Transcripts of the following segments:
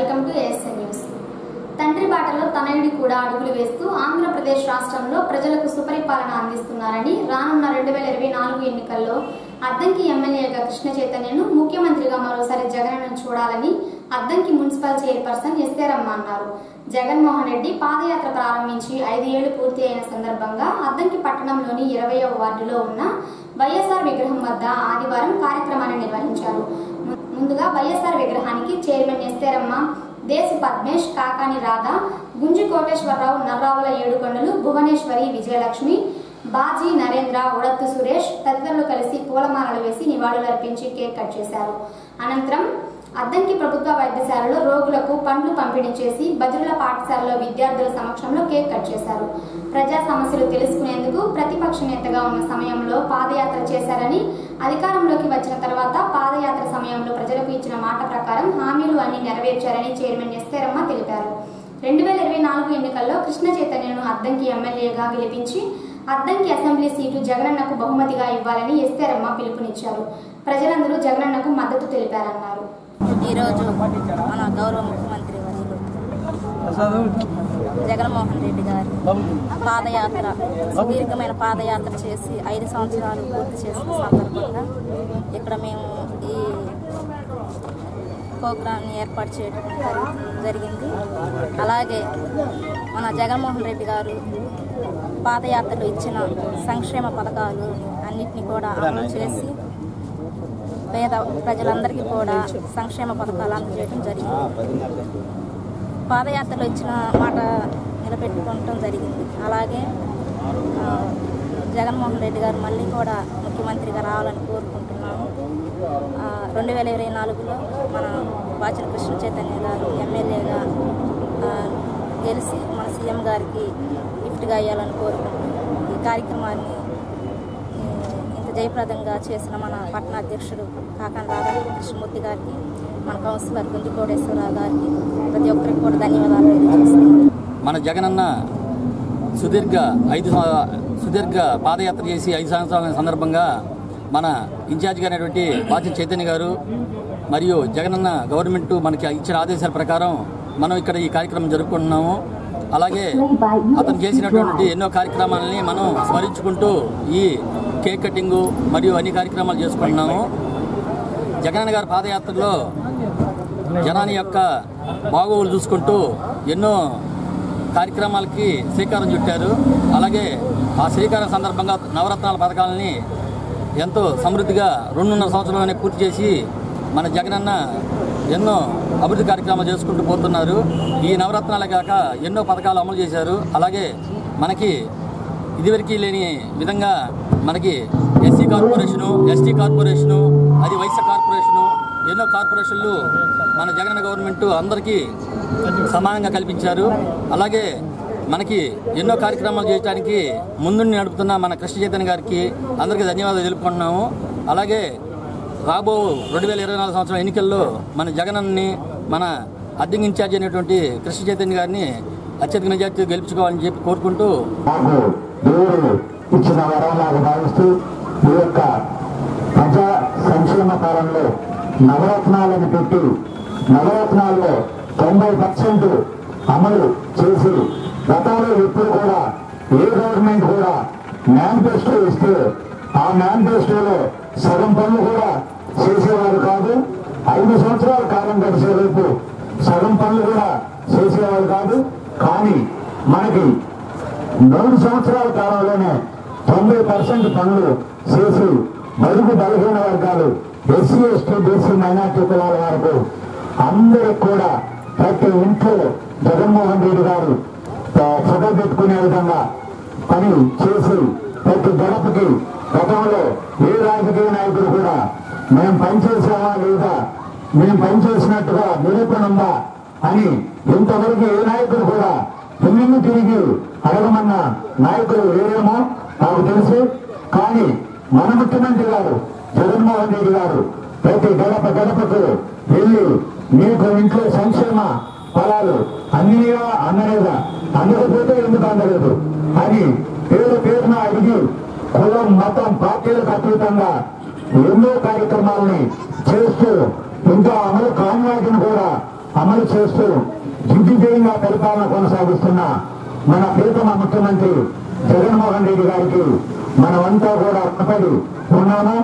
welcome to ASN news తండ్రి బాటలో తనయుడి కూడా అడుగులు వేస్తూ ఆంధ్రప్రదేశ్ రాష్ట్రంలో ప్రజలకు సుపరిపాలన అందిస్తున్నారని రానున్న రెండు వేల ఇరవై నాలుగు ఎన్నికల్లో అద్దంకి ఎమ్మెల్యేగా కృష్ణ చైతన్యను ముఖ్యమంత్రిగా మరోసారి జగన్ను చూడాలని అద్దంకి మున్సిపల్ చైర్పర్సన్ ఎస్తేరమ్మ అన్నారు జగన్మోహన్ రెడ్డి పాదయాత్ర ప్రారంభించి ఐదు ఏళ్లు పూర్తి అయిన సందర్భంగా అద్దంకి పట్టణంలోని ఇరవయవ వార్డులో ఉన్న వైఎస్ఆర్ విగ్రహం వద్ద ఆదివారం కార్యక్రమాన్ని నిర్వహించారు ము- ముందుగా వైఎస్ఆర్ విగ్రహానికి చైర్మన్ ఎస్తేరమ్మ దేశి పద్మేష్ కాకాని రాధ గుంజి కోటేశ్వరరావు నర్రావుల ఏడుకొండలు భువనేశ్వరి విజయలక్ష్మి బాజీ నరేంద్ర ఉడత్తు సురేష్ తదితరులు కలిసి పూలమాలలు వేసి నివాళులర్పించి కేక్ కట్ చేశారు అనంతరం అద్దంకి ప్రభుత్వ వైద్యశాలలో రోగులకు పండ్లు పంపిణీ చేసి బదిరుల పాఠశాలలో విద్యార్థుల సమక్షంలో కేక్ కట్ చేశారు ప్రజా సమస్యలు తెలుసుకునేందుకు ప్రతిపక్ష నేతగా ఉన్న సమయంలో పాదయాత్ర చేశారని అధికారంలోకి వచ్చిన తర్వాత పాదయాత్ర సమయంలో ప్రజలకు ఇచ్చిన మాట ప్రకారం హామీలు అన్ని నెరవేర్చారని చైర్మన్ ఎస్తేరమ్మ తెలిపారు రెండు వేల ఇరవై నాలుగు ఎన్నికల్లో కృష్ణ చైతన్యను అద్దంకి ఎమ్మెల్యేగా గెలిపించి అద్దంకి అసెంబ్లీ సీటు జగనన్నకు బహుమతిగా ఇవ్వాలని ఎస్తేరమ్మ పిలుపునిచ్చారు ప్రజలందరూ జగనన్నకు మద్దతు తెలిపారన్నారు ఈరోజు మన గౌరవ ముఖ్యమంత్రి వర్యులు జగన్మోహన్ రెడ్డి గారి పాదయాత్ర సుదీర్ఘమైన పాదయాత్ర చేసి ఐదు సంవత్సరాలు పూర్తి చేసిన సందర్భంగా ఇక్కడ మేము ఈ ప్రోగ్రాన్ని ఏర్పాటు చేయడం జరి- జరిగింది అలాగే మన జగన్మోహన్ రెడ్డి గారు పాదయాత్రలో ఇచ్చిన సంక్షేమ పథకాలు అన్నిటిని కూడా అమలు చేసి పేద ప్రజలందరికీ కూడా సంక్షేమ పథకాలు అందజేయడం జరిగింది పాదయాత్రలో ఇచ్చిన మాట నిలబెట్టుకోవటం జరిగింది అలాగే ఆ, జగన్మోహన్ రెడ్డి గారు మళ్ళీ కూడా ముఖ్యమంత్రిగా రావాలని కోరుకుంటున్నాము ఆ, రెండు వేల ఇరవై నాలుగులో మన బాచల కృష్ణ చైతన్య గారు ఎమ్మెల్యేగా ఆ, గెలిచి మన సీఎం గారికి గిఫ్ట్గా ఇవ్వాలని కోరుకుంటున్నాం ఈ కార్యక్రమాన్ని ఈ, ఇంత జయప్రదంగా చేసిన మన పట్టణ అధ్యక్షుడు కాకాని రాధాకృష్ణమూర్తి గారికి మన కౌన్సిలర్ గుంజి కోటేశ్వరరావు గారికి ప్రతి ఒక్కరికి కూడా ధన్యవాదాలు తెలియజేస్తున్నాను మన జగనన్న సుదీర్ఘ ఐదు సం- సుదీర్ఘ పాదయాత్ర చేసి ఐదు సంవత్సరాల సందర్భంగా మన ఇన్ఛార్జిగా అయినటువంటి వాచన్ చైతన్య గారు మరియు జగనన్న గవర్నమెంట్ మనకి ఇచ్చిన ఆదేశాల ప్రకారం మనం ఇక్కడ ఈ కార్యక్రమం జరుపుకుంటున్నాము అలాగే అతను చేసినటువంటి ఎన్నో కార్యక్రమాలని మనం స్మరించుకుంటూ ఈ కేక్ కటింగు మరియు అన్ని కార్యక్రమాలు చేసుకుంటున్నాము జగనన్న గారి పాదయాత్రలో జనాని యొక్క బాగోగులు చూసుకుంటూ ఎన్నో కార్యక్రమాలకి శ్రీకారం చుట్టారు అలాగే ఆ శ్రీకారం సందర్భంగా నవరత్నాల పథకాలని ఎంతో సమృద్ధిగా రెండున్నర సంవత్సరంలోనే పూర్తి చేసి మన జగనన్న ఎన్నో అభివృద్ధి కార్యక్రమాలు చేసుకుంటూ పోతున్నారు ఈ నవరత్నాలే కాక ఎన్నో పథకాలు అమలు చేశారు అలాగే మనకి ఇదివరకు లేని విధంగా మనకి ఎస్సీ కార్పొరేషను ఎస్టీ కార్పొరేషను అది వైశ్య కార్పొరేషను ఎన్నో కార్పొరేషన్లు మన జగన్ గవర్నమెంట్ అందరికీ సమానంగా కల్పించారు అలాగే మనకి ఎన్నో కార్యక్రమాలు చేయడానికి ముందుండి నడుపుతున్న మన కృష్ణ చైతన్య గారికి అందరికీ ధన్యవాదాలు తెలుపుకుంటున్నాము అలాగే రాబో రెండు వేల ఇరవై నాలుగు సంవత్సరం ఎన్నికల్లో మన జగనన్ని మన అద్దెంగి ఇన్ఛార్జ్ అయినటువంటి కృష్ణ చైతన్య గారిని అత్యధిక మెజార్టీ గెలుపుకోవాలని చెప్పి కోరుకుంటూ నాకు దేవుడు ఇచ్చిన వరంలాగా భావిస్తూ ఈ యొక్క ప్రజా సంక్షేమ కాలంలో నవరత్నాలను పెట్టి నవరత్నాల్లో తొంభై పర్సెంట్ అమలు చేసి గతంలో ఎప్పుడు కూడా ఏ గవర్నమెంట్ కూడా మేనిఫెస్టో ఇస్తే ఆ మేనిఫెస్టోలో సగం పనులు కూడా చేసేవారు కాదు ఐదు సంవత్సరాల కాలం గడిచేలోపు సగం పనులు కూడా చేసేవారు కాదు కానీ మనకి మూడు సంవత్సరాల కాలంలోనే తొంభై పర్సెంట్ పనులు చేసి బడుగు బలహీన వర్గాలు ఎస్సీ ఎస్టీ బీసీ మైనార్టీ కులాల వరకు అందరికి కూడా ప్రతి ఇంట్లో జగన్మోహన్ రెడ్డి గారు ఆ, ఫోటో పెట్టుకునే విధంగా పని చేసి ప్రతి గడపకి గతంలో ఏ రాజకీయ నాయకుడు కూడా మేము పనిచేసామా లేదా మేము పనిచేసినట్టుగా నిరూపణ ఉందా అని ఇంతవరకు ఏ నాయకుడు కూడా పిల్లలు తిరిగి అడగమన్న నాయకులు లేరేమో నాకు తెలుసు కానీ మన ముఖ్యమంత్రి గారు జగన్మోహన్ రెడ్డి గారు ప్రతి గడప గడపకు వెళ్ళి మీకు ఇంట్లో సంక్షేమ ఫలాలు అందినయా అందలేదా అందకపోతే ఎందుకు అందలేదు అని పేరు పేరున అడిగి కులం మతం పార్టీలకు అతీతంగా ఎన్నో కార్యక్రమాలని చేస్తూ ఇంకా అమలు కాని వాటిని కూడా అమలు చేస్తూ దిగ్విజయంగా పరిపాలన కొనసాగిస్తున్న మన ప్రీతమ ముఖ్యమంత్రి జగన్మోహన్ రెడ్డి గారికి మనమంతా కూడా రుణపడి ఉన్నాము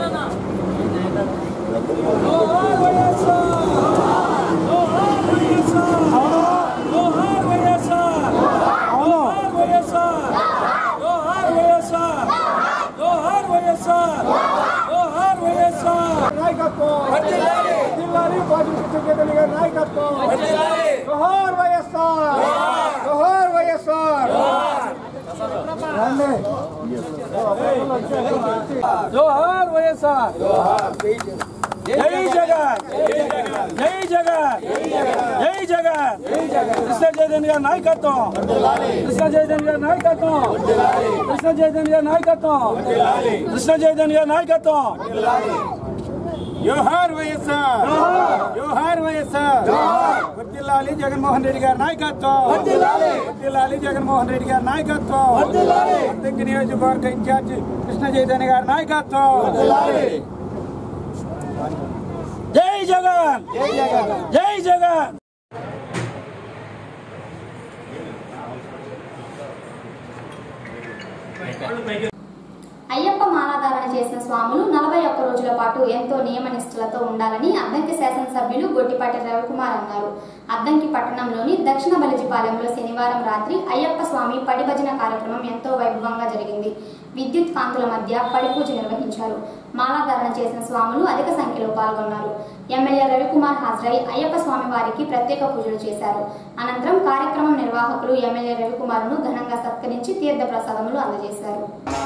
జోహార్ వైఎస్ఆర్ జై జగన్ జై జగన్ జై జగన్ కృష్ణ చైతన్య గారి నాయకత్వం కృష్ణ చైతన్య గారి నాయకత్వం కృష్ణ చైతన్య గారి నాయకత్వం కృష్ణ చైతన్య గారి నాయకత్వం జోహార్ వైఎస్ఆర్ జోహార్ వైఎస్ఆర్ వర్దిల్లాలి జగన్మోహన్ రెడ్డి గారి నాయకత్వం వర్దిల్లాలి జగన్మోహన్ రెడ్డి గారి నాయకత్వం అద్దెంకి నియోజకవర్గ ఇన్ఛార్జి కృష్ణ చైతన్య గారి నాయకత్వం జై జగన్ జై జగన్ అయ్యప్ప మాలాధారణ చేసిన స్వాములు నలభై ఒక్క రోజుల పాటు ఎంతో నియమనిష్టలతో ఉండాలని అద్దంకి శాసనసభ్యులు గొట్టిపాటి రవికుమార్ అన్నారు అద్దంకి పట్టణంలోని దక్షిణ బలిజిపాలెంలో శనివారం రాత్రి అయ్యప్ప స్వామి పడి భజన కార్యక్రమం ఎంతో వైభవంగా జరిగింది విద్యుత్ కాంతుల మధ్య పడి పూజ నిర్వహించారు మాలాధారణ చేసిన స్వాములు అధిక సంఖ్యలో పాల్గొన్నారు ఎమ్మెల్యే రవికుమార్ హాజరై అయ్యప్ప స్వామి వారికి ప్రత్యేక పూజలు చేశారు అనంతరం కార్యక్రమం నిర్వాహకులు ఎమ్మెల్యే రవికుమార్ను ఘనంగా సత్కరించి తీర్థ ప్రసాదములు అందజేశారు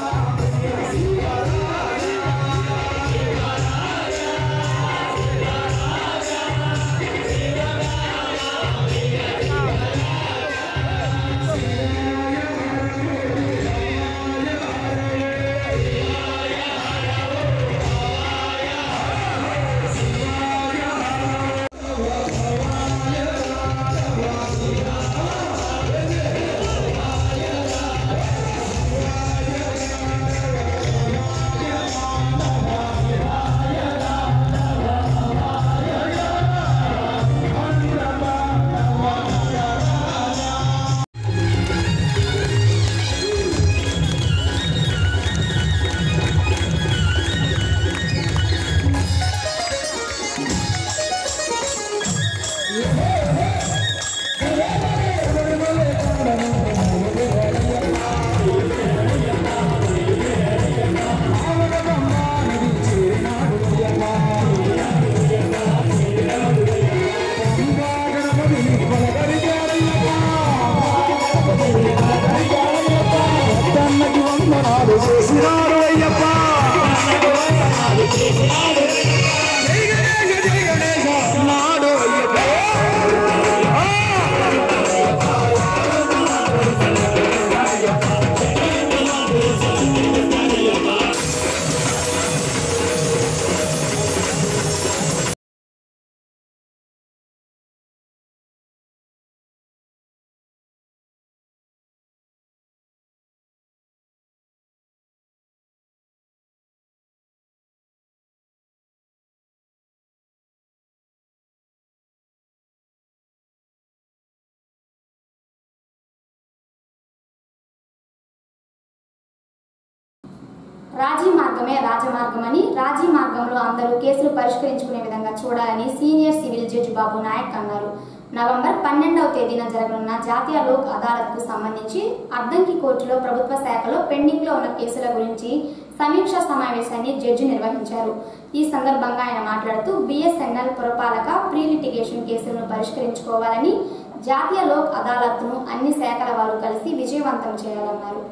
రాజీ మార్గమే రాజమార్గమని రాజీ మార్గంలో అందరూ కేసులు పరిష్కరించుకునే విధంగా చూడాలని senior civil judge Babu Naik అన్నారు నవంబర్ పన్నెండవ తేదీన జరగనున్న జాతీయ లోక్ అదాలత్ కు సంబంధించి అద్దంకి కోర్టులో ప్రభుత్వ శాఖలో పెండింగ్ లో ఉన్న కేసుల గురించి సమీక్షా సమావేశాన్ని జడ్జి నిర్వహించారు ఈ సందర్భంగా ఆయన మాట్లాడుతూ బిఎస్ఎన్ఎల్ పురపాలక ప్రీ లిటిగేషన్ కేసులను పరిష్కరించుకోవాలని జాతీయ లోక్ అదాలత్ను అన్ని శాఖల వారు కలిసి విజయవంతం చేయాలన్నారు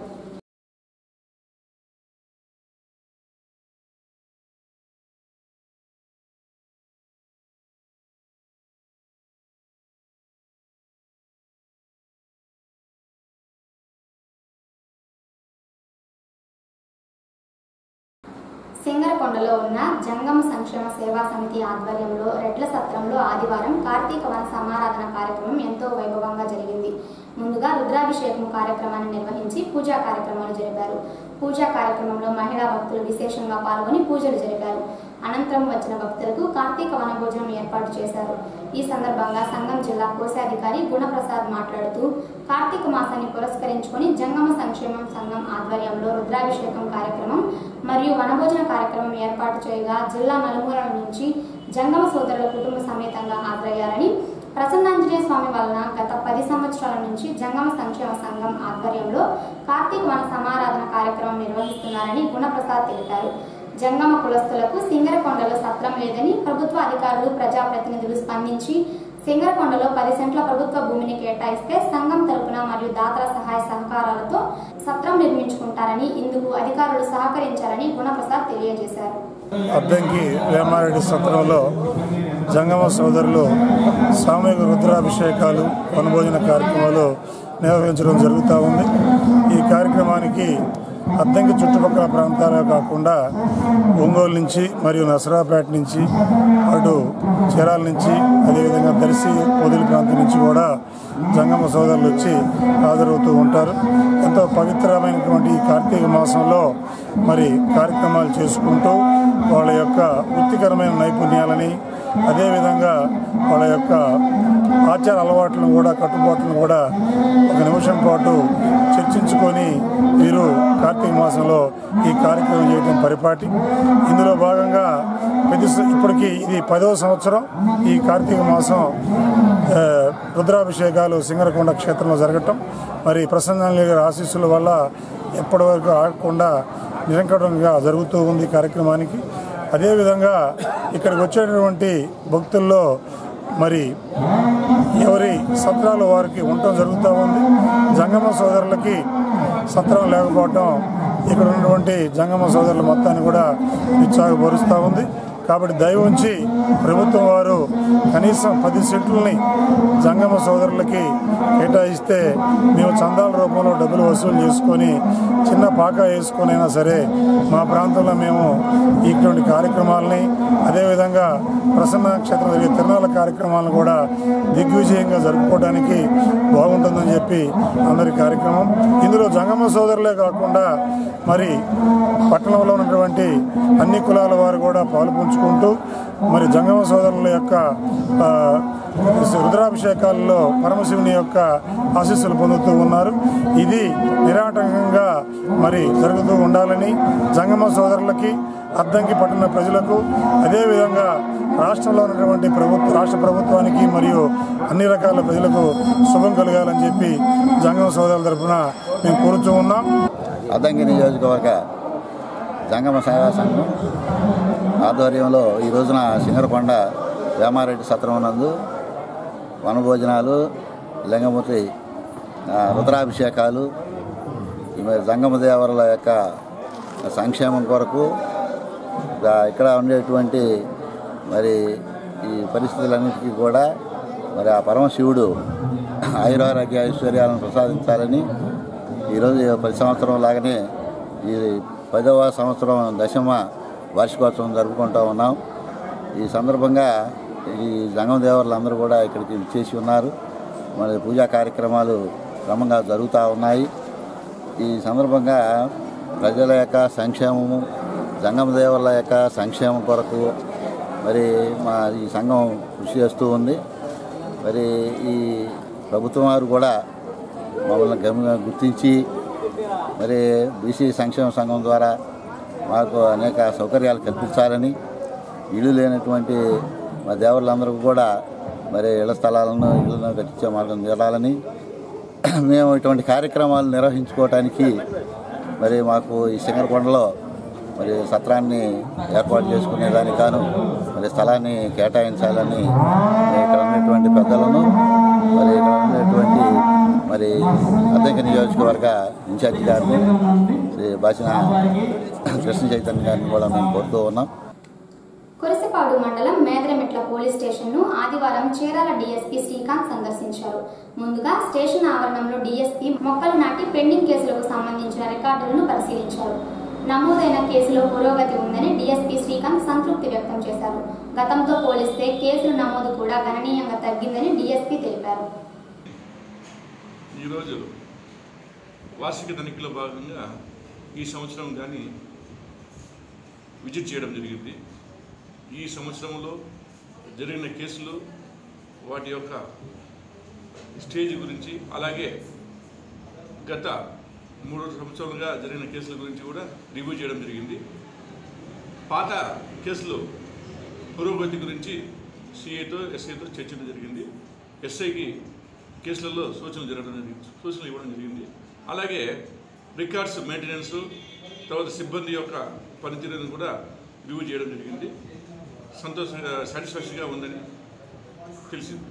సింగరకొండలో ఉన్న జంగమ సంక్షేమ సేవా సమితి ఆధ్వర్యంలో రెడ్ల సత్రంలో ఆదివారం కార్తీక వన సమారాధన కార్యక్రమం ఎంతో వైభవంగా జరిగింది ముందుగా రుద్రాభిషేకం కార్యక్రమాన్ని నిర్వహించి పూజా కార్యక్రమాలు జరిపారు పూజా కార్యక్రమంలో మహిళా భక్తులు విశేషంగా పాల్గొని పూజలు జరిపారు అనంతరం వచ్చిన భక్తులకు కార్తీక వనభోజనం ఏర్పాటు చేశారు ఈ సందర్భంగా సంఘం జిల్లా కోశాధికారి గుణప్రసాద్ మాట్లాడుతూ కార్తీక మాసాన్ని పురస్కరించుకొని జంగమ సంక్షేమం సంఘం ఆధ్వర్యంలో రుద్రాభిషేకం కార్యక్రమం మరియు వనభోజన కార్యక్రమం ఏర్పాటు చేయగా జిల్లా నలుమూలల నుంచి జంగమ సోదరుల కుటుంబ సమేతంగా హాజరయ్యారని ప్రసన్నాంజనేయ స్వామి వలన గత పది సంవత్సరాల నుంచి జంగమ సంక్షేమ సంఘం ఆధ్వర్యంలో కార్తీక వన సమారాధన కార్యక్రమం నిర్వహిస్తున్నారని గుణప్రసాద్ తెలిపారు జంగమ కులస్తులకు సింగరకొండలో సత్రం లేదని ప్రభుత్వ అధికారులు ప్రజాప్రతినిధులు స్పందించి సింగరకొండలో పది సెంట్ల ప్రభుత్వ భూమిని కేటాయిస్తే సంఘం తరపున మరియు దాతల సహాయ సహకారాలతో సత్రం నిర్మించుకుంటారని ఇందుకు అధికారులు సహకరించారని గుణప్రసాద్ తెలియజేశారు అద్దంకి వేమారెడ్డి సత్రంలో జంగమ సోదరులు సామూహిక రుద్రాభిషేకాలు వనభోజన కార్యక్రమాలు నిర్వహించడం జరుగుతూ ఉంది ఈ కార్యక్రమానికి అద్దంకి చుట్టుపక్కల ప్రాంతాలే కాకుండా ఒంగోలు నుంచి మరియు నసరాపేట నుంచి అటు చీరాల నుంచి అదేవిధంగా దర్శి పొదిలి ప్రాంతం నుంచి కూడా జంగమ సోదరులు వచ్చి హాజరవుతూ ఉంటారు ఎంతో పవిత్రమైనటువంటి ఈ కార్తీక మాసంలో మరి కార్యక్రమాలు చేసుకుంటూ వాళ్ళ యొక్క వృత్తికరమైన నైపుణ్యాలని అదేవిధంగా వాళ్ళ యొక్క ఆచార అలవాట్లను కూడా కట్టుబాట్లను కూడా ఒక నిమిషం పాటు చర్చించుకొని వీరు కార్తీక మాసంలో ఈ కార్యక్రమం చేయడం పరిపాటి ఇందులో భాగంగా ప్రతి స- ఇప్పటికీ ఇది పదవ సంవత్సరం ఈ కార్తీక మాసం ఆ, రుద్రాభిషేకాలు సింగరకొండ క్షేత్రంలో జరగటం మరి ప్రసన్న గారి ఆశీస్సుల వల్ల ఎప్పటివరకు ఆగకుండా నిరంకటంగా జరుగుతూ ఉంది ఈ కార్యక్రమానికి అదేవిధంగా ఇక్కడికి వచ్చేటటువంటి భక్తుల్లో మరి ఎవరి సత్రాలు వారికి ఉండటం జరుగుతూ ఉంది జంగమ సోదరులకి సత్రం లేకపోవటం ఇక్కడ ఉన్నటువంటి జంగమ సోదరుల మొత్తాన్ని కూడా ఉత్సాహపరుస్తూ ఉంది కాబట్టి దయ ఉంచి ప్రభుత్వం వారు కనీసం పది సెంట్లని జంగమ సోదరులకి కేటాయిస్తే మేము చందాల రూపంలో డబ్బులు వసూలు చేసుకొని చిన్న పాకా వేసుకొని అయినా సరే మా ప్రాంతంలో మేము ఇటువంటి కార్యక్రమాలని అదేవిధంగా ప్రసన్న క్షేత్రం జరిగే తిరునాళ్ళ కార్యక్రమాలను కూడా దిగ్విజయంగా జరుపుకోవడానికి బాగుంటుందని చెప్పి అందరి కార్యక్రమం ఇందులో జంగమ సోదరులే కాకుండా మరి పట్టణంలో ఉన్నటువంటి అన్ని కులాల వారు కూడా పాలు పంచుకుంటూ మరి జంగమ సోదరుల యొక్క ఆ, రుద్రాభిషేకాల్లో పరమశివుని యొక్క ఆశీస్సులు పొందుతూ ఉన్నారు ఇది నిరాటంకంగా మరి జరుగుతూ ఉండాలని జంగమ సోదరులకి అద్దంకి పట్టణ ప్రజలకు అదేవిధంగా రాష్ట్రంలో ఉన్నటువంటి ప్రభుత్వ రాష్ట్ర ప్రభుత్వానికి మరియు అన్ని రకాల ప్రజలకు శుభం కలగాలని చెప్పి జంగమ సోదరుల తరఫున మేము కోరుతూ ఉన్నాం అద్దంకి నియోజకవర్గ జంగమ సేవా సంఘం ఆధ్వర్యంలో ఈ రోజున సింగరకొండ వేమారెడ్డి సత్రం నందు వనభోజనాలు లింగమూర్తి ఆ, రుద్రాభిషేకాలు ఈ మరి జంగమ దేవరుల యొక్క సంక్షేమం కొరకు ఆ, ఇక్కడ ఉండేటువంటి మరి ఈ పరిస్థితులన్నిటికీ కూడా మరి ఆ పరమశివుడు ఆయురారోగ్య ఐశ్వర్యాలను ప్రసాదించాలని ఈరోజు ప్రతి సంవత్సరం లాగానే ఈ పదవ సంవత్సరం దశమ వార్షికోత్సవం జరుపుకుంటూ ఉన్నాం ఈ సందర్భంగా ఈ జంగమ దేవరులందరూ కూడా ఇక్కడికి చేసి ఉన్నారు మరి పూజా కార్యక్రమాలు క్రమంగా జరుగుతూ ఉన్నాయి ఈ సందర్భంగా ప్రజల యొక్క సంక్షేమము జంగమ దేవర్ల యొక్క సంక్షేమం కొరకు మరి మా ఈ సంఘం కృషి చేస్తూ ఉంది మరి ఈ ప్రభుత్వం వారు కూడా మమ్మల్ని గమ గుర్తించి మరి బీసీ సంక్షేమ సంఘం ద్వారా మాకు అనేక సౌకర్యాలు కల్పించాలని ఇల్లు లేనటువంటి మా దేవుళ్ళందరికీ కూడా మరి ఇళ్ల స్థలాలను ఇళ్లను కట్టించే మార్గం తీరాలని మేము ఇటువంటి కార్యక్రమాలు నిర్వహించుకోవటానికి మరి మాకు ఈ సింగరకొండలో మరి సత్రాన్ని ఏర్పాటు చేసుకునేదానికి గాను మరి స్థలాన్ని కేటాయించాలని ఇక్కడ ఉన్నటువంటి పెద్దలను మరి ఇక్కడ ఉన్నటువంటి మరి అద్దెంకి నియోజకవర్గ ఇన్ఛార్జి గారిని శ్రీ బాసిన కృష్ణ చైతన్య గారిని కూడా మేము కోరుతూ ఉన్నాం కురసపాడు మండలం మేదరమెట్ల పోలీస్ స్టేషన్ ను ఆదివారం చీరాల డీఎస్పీ శ్రీకాంత్ సందర్శించారు ముందుగా స్టేషన్ ఆవరణంలో డీఎస్పీ మొక్కలు నాటి పెండింగ్ కేసులకు సంబంధించిన రికార్డులను పరిశీలించారు నమోదైన కేసులో పురోగతి ఉందని డీఎస్పీ శ్రీకాంత్ సంతృప్తి వ్యక్తం చేశారు గతంతో పోలిస్తే కేసుల నమోదు కూడా గణనీయంగా తగ్గిందని డీఎస్పీ తెలిపారు ఈరోజు వార్షిక తనిఖీలో భాగంగా ఈ సంవత్సరం కానీ విజిట్ చేయడం జరిగింది ఈ సంవత్సరంలో జరిగిన కేసులు వాటి యొక్క స్టేజ్ గురించి అలాగే గత మూడు సంవత్సరాలుగా జరిగిన కేసుల గురించి కూడా రివ్యూ చేయడం జరిగింది పాత కేసులు పురోగతి గురించి సిఐతో ఎస్ఐతో చర్చలు జరిగింది ఎస్ఐకి కేసులలో సూచనలు జరగడం జరిగింది సూచనలు ఇవ్వడం జరిగింది అలాగే రికార్డ్స్ మెయింటెనెన్స్ తర్వాత సిబ్బంది యొక్క పనితీరును కూడా రివ్యూ చేయడం జరిగింది సంతోష సాటిస్ఫాక్షన్గా ఉందని తెలిసింది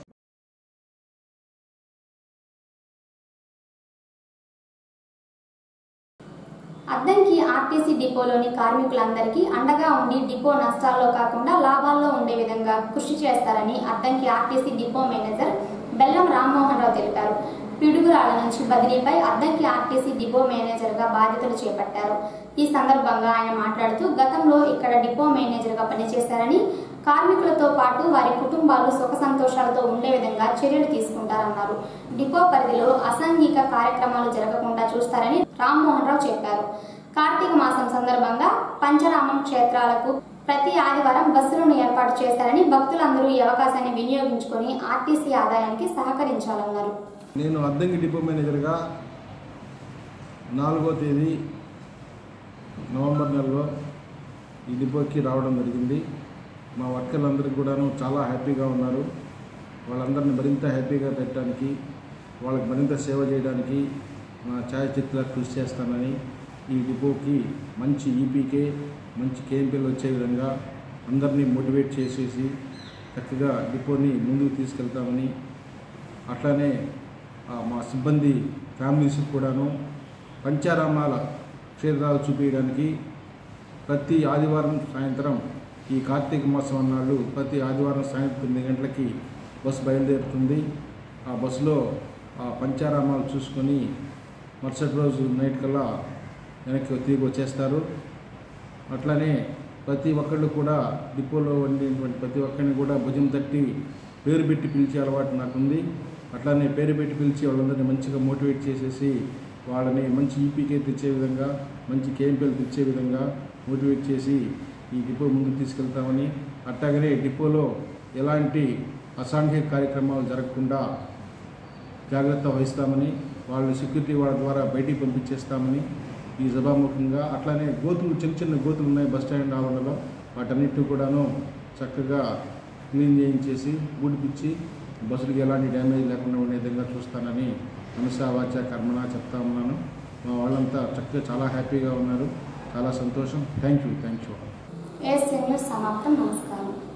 అద్దంకి ఆర్టీసీ డిపోలోని కార్మికులందరికీ అండగా ఉండి డిపో నష్టాల్లో కాకుండా లాభాల్లో ఉండే విధంగా కృషి చేస్తారని అద్దంకి ఆర్టీసీ డిపో మేనేజర్ బెల్లం రామ్మోహన్ రావు తెలిపారు పిడుగురాల నుంచి బదిలీపై అద్దంకి ఆర్టీసీ డిపో మేనేజర్గా బాధ్యతలు చేపట్టారు ఈ సందర్భంగా ఆయన మాట్లాడుతూ గతంలో ఇక్కడ డిపో మేనేజర్గా పనిచేశారని కార్మికులతో పాటు వారి కుటుంబాలు సుఖ సంతోషాలతో ఉండే విధంగా చర్యలు తీసుకుంటారన్నారు డిపో పరిధిలో అసాంఘిక కార్యక్రమాలు జరగకుండా చూస్తారని రామ్మోహన్ రావు చెప్పారు కార్తీక మాసం సందర్భంగా పంచరామం క్షేత్రాలకు ప్రతి ఆదివారం బస్సులను ఏర్పాటు చేశారని భక్తులందరూ ఈ అవకాశాన్ని వినియోగించుకొని ఆర్టీసీ ఆదాయానికి సహకరించాలన్నారు నేను అద్దంకి డిపో మేనేజర్గా నాలుగో తేదీ నవంబర్ నెలలో ఈ డిపోకి రావడం జరిగింది మా వర్కర్లందరికీ కూడాను చాలా హ్యాపీగా ఉన్నారు వాళ్ళందరినీ మరింత హ్యాపీగా పెట్టడానికి వాళ్ళకి మరింత సేవ చేయడానికి మా ఛాయాచిత్ర కృషి చేస్తానని ఈ డిపోకి మంచి ఈపీకే మంచి కేఎంపీలు వచ్చే విధంగా అందరినీ మోటివేట్ చేసేసి చక్కగా డిపోని ముందుకు తీసుకెళ్తామని అట్లానే ఆ, మా సిబ్బంది ఫ్యామిలీస్కి కూడాను పంచారామాల క్షేత్రాలు చూపించడానికి ప్రతి ఆదివారం సాయంత్రం ఈ కార్తీక మాసం అన్నాళ్ళు ప్రతి ఆదివారం సాయంత్రం తొమ్మిది గంటలకి బస్సు బయలుదేరుతుంది ఆ బస్సులో ఆ పంచారామాలు చూసుకొని మరుసటి రోజు నైట్ కల్లా వెనక్కి తిరిగి వచ్చేస్తారు అట్లనే ప్రతి ఒక్కళ్ళు కూడా డిపోలో వండినటువంటి ప్రతి ఒక్కరిని కూడా భుజం తట్టి పేరు పెట్టి పిలిచే అలవాటు నాకుంది అట్లానే పేరు పెట్టి పిలిచి వాళ్ళందరినీ మంచిగా మోటివేట్ చేసేసి వాళ్ళని మంచి ఈపీకే తెచ్చే విధంగా మంచి కేఎంపీలు తెచ్చే విధంగా మోటివేట్ చేసి ఈ డిపో ముందుకు తీసుకెళ్తామని అట్లాగనే డిపోలో ఎలాంటి అసాంఘిక కార్యక్రమాలు జరగకుండా జాగ్రత్త వహిస్తామని వాళ్ళు సెక్యూరిటీ వాళ్ళ ద్వారా బయటికి పంపించేస్తామని ఈ సభాముఖంగా అట్లానే గోతులు చిన్న చిన్న గోతులు ఉన్నాయి బస్ స్టాండ్ ఆవరణలో వాటన్నిటి కూడాను చక్కగా క్లీన్ చేయించేసి ఊడిపించి బస్సులకు ఎలాంటి డ్యామేజ్ లేకుండా ఉండే విధంగా చూస్తానని మనసా వాచ కర్మణ చెప్తా ఉన్నాను మా వాళ్ళంతా చక్కగా చాలా హ్యాపీగా ఉన్నారు చాలా సంతోషం thank you thank you A S N news సమాప్తం నమస్కారం